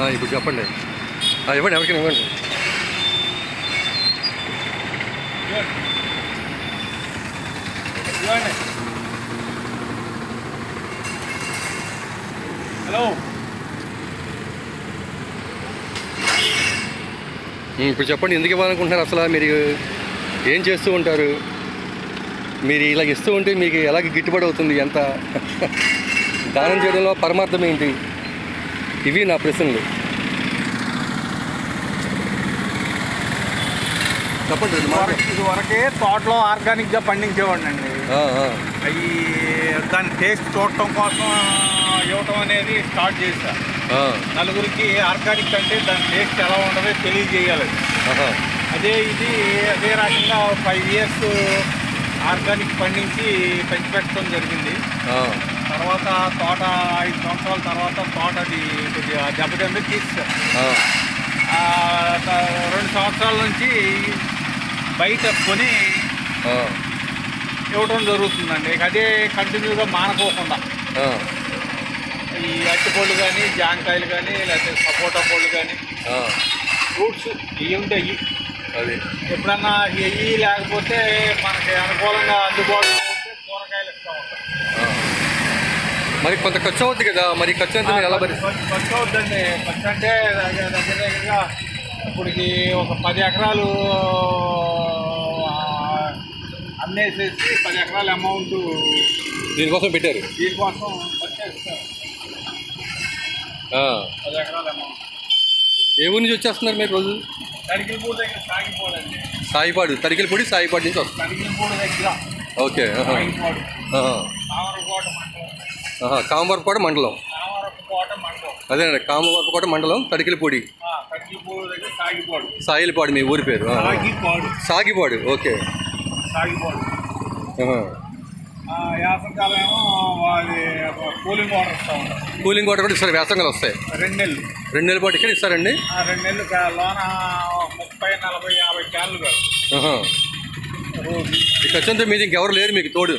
ఆ, ఇప్పుడు చెప్పండి ఆ, ఇవ్వండి ఎవరికైనా ఇవ్వండి ఇవ్వండి హలో ఉమ్, ఇప్పుడు చెప్పండి ఎందుకు ఇవ్వాలనుకుంటున్నారు అసలు మీరు ఏం చేస్తూ ఉంటారు మీరు ఇలా ఇస్తూ ఉంటే మీకు ఎలాగ గిట్టుబడి అవుతుంది ఎంత దానం చేయడంలో పరమార్థం ఏంటి ఇవి నా ప్రశ్నలు చెప్పండి రెండు మాటలు. ఇది వరకే తోటలో ఆర్గానిక్గా పండించేవాడిని అండి ఆ, ఆ, అవి దాని టేస్ట్ చూడటం కోసం ఇవ్వటం అనేది స్టార్ట్ చేశా ఆ, నలుగురికి ఆర్గానిక్ అంటే దాని టేస్ట్ ఎలా ఉండదో తెలియజేయాలి ఆహా, అదే ఇది అదే రకంగా ఫైవ్ ఇయర్స్ ఆర్గానిక్ పండించి పెంచిపెట్టడం జరిగింది ఆ, తర్వాత తోట ఐదు సంవత్సరాల తర్వాత తోట అది కొద్దిగా దెబ్బతింది తీసేసాం ఆ, ఆ, త- రెండు సంవత్సరాల నుంచి బయట కొని ఆ, ఇవ్వడం జరుగుతుందండి ఇక అదే కంటిన్యూగా మానుకోకుండా ఆ, ఈ అరటిపళ్ళు కానీ జాంకాయలు కానీ లేకపోతే సపోటా పళ్ళు కానీ ఆ, ఫ్రూట్స్ ఇవి ఉంటాయి అది ఎప్పుడన్నా ఇవి లేకపోతే మనకి అనుకూలంగా అందుబాటులో ఉంటే కూరగాయలు ఇస్తూ ఉంటాం ఆ. మరి కొంత ఖర్చు అవుద్ది కదా మరి ఖర్చు అంతా మీరు ఎలా భరి ఖర్చు- ఖర్చు అవుతుందండి ఖర్చు అంటే దగ్గర దగ్గర దగ్గరగా ఇప్పటికి ఒక పది ఎకరాలు ఆ, అమ్మేసేసి పది ఎకరాల అమౌంట్ దీనికోసం పెట్టారు దీనికోసం ఖర్చు ఇస్తారు ఆ. పది ఎకరాల అమౌంట్ ఏ ఊరి నుంచి వచ్చేస్తున్నారు మీరు రోజు తడికిలపూడి దగ్గర సాగిపోదండి సాయిపాడు తరికిలపూడి సాయిపాడు నుంచి వస్తారు తడికిలపూడి దగ్గర ఓకే ఆహా. సాగిపోడు ఆహా. కామరకోట మండలం ఆహా. కామవరపుకోట మండలం కామరకోట మండలం అదేనండి కామవరపుకోట మండలం తడికిలపూడి ఆ, తడికిలపూడి దగ్గర సాగిపోడు సాయిలపాడు మీ ఊరి పేరు ఆహా. సాగిపోడు సాగిపాడు ఓకే సాగిపోడు ఆహా. ఆ, యాసంకాలం ఏమో అది కూలింగ్ వాటర్ ఇస్తూ ఉంటాం కూలింగ్ వాటర్ కూడా ఇస్తారు వేసంగాలు వస్తాయి రెండు నెలలు రెండు నెలల పాటు ఇక్కడ ఇస్తారండి ఆ రెండు నెలలు కా- లోన ముప్పై నలభై యాభై క్యాన్లు కాదు ఆహా. రోజు ఈ ఖర్చు అంతా మీది ఇంకెవరు లేరు మీకు తోడు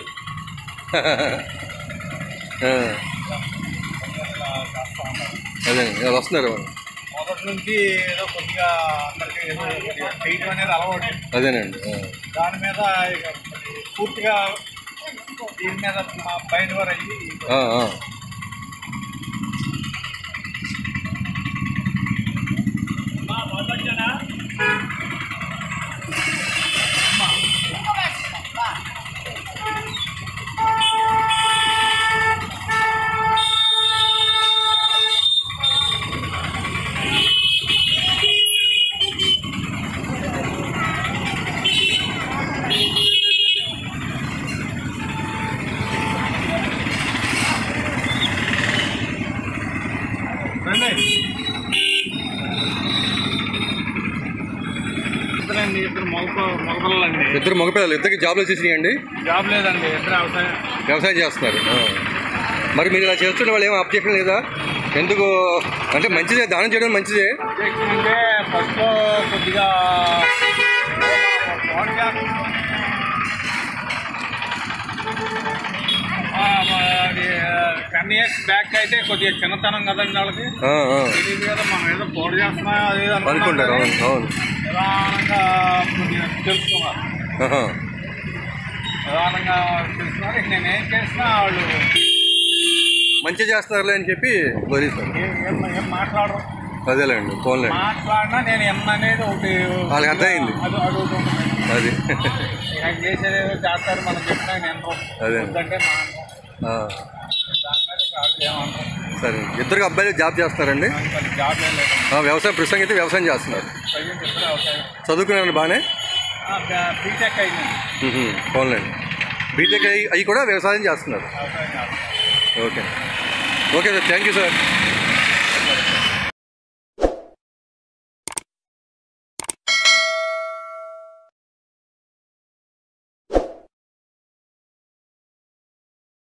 ఆ. అట్లా చేస్తూ ఉంటాం అదే ఇలా వస్తున్నారు మొదటి నుంచి ఏదో కొద్దిగా అందరికీ ఏదో కొద్దిగా చేయటం అనేది అలవాటు అదేనండి ఆ. దాని మీద ఇక పూర్తిగా దీని మీద మా బయట వారు అయ్యి ఆ, ఆ. రండి ఇద్దరండి ఇద్దరు మగ మగపిల్లలండి ఇద్దరు మగపిల్లలు ఇద్దరికి జాబ్లు వచ్చేసినాయండి జాబ్ లేదండి ఇద్దరు వ్యవసాయం వ్యవసాయం చేస్తున్నారు ఆ. మరి మీరు ఇలా చేస్తున్న వాళ్ళు ఏం అబ్జెక్షన్ లేదా ఎందుకు అంటే మంచిదే దానం చేయడం మంచిదే objection అంటే ఫస్ట్ కొద్దిగా పాడ్కాస్ట్ టెన్ ఇయర్స్ బ్యాక్ అయితే కొద్దిగా చిన్నతనం కదండి వాళ్ళకి ఆ, ఆ. తెలియదు కదా మనం ఏదో పోటీ చేస్తున్నా అది ఇది అనుకున్నాం అనుకుంటారు కానీ అవును అవును నిదానంగా కొద్దిగా తెలుసుకున్నారు ఆహా. నిదానంగా తెలుసుకున్నారు ఇక నేను ఏం చేసినా వాళ్ళు మంచి చేస్తున్నారులే అని చెప్పి వదిలేస్తారు ఏం ఏం ఏం మాట్లాడరు అదేలేండి ఫోన్లేండి మాట్లాడినా నేను ఎన్న అనేది ఒకటి వాళ్ళకి అర్థమైంది. అది అడుగుతుంటుంది అది ఆయన చేసేది ఏదో చేస్తారు మనం చెప్పినా నేను అదే. వద్దంటే మా అన్నం. ఆ. దాని మీద కాదు ఏమన్నా సరే ఇద్దరు అబ్బాయిలు జాబ్ చేస్తున్నారండి జాబ్ ఏం లేదు ఆ, వ్యవసాయం ప్రస్తుతం అయితే వ్యవసాయం చేస్తున్నారు ప్రజెంట్ ఎప్పుడు వ్యవసాయం చదువుకున్నారు బాగానే బీటెక్ అయింది ఫోన్లేండి బీటెక్ అయ్యి అవి కూడా వ్యవసాయం చేస్తున్నారు వ్యవసాయం చేస్తాను okay okay sir thank you sir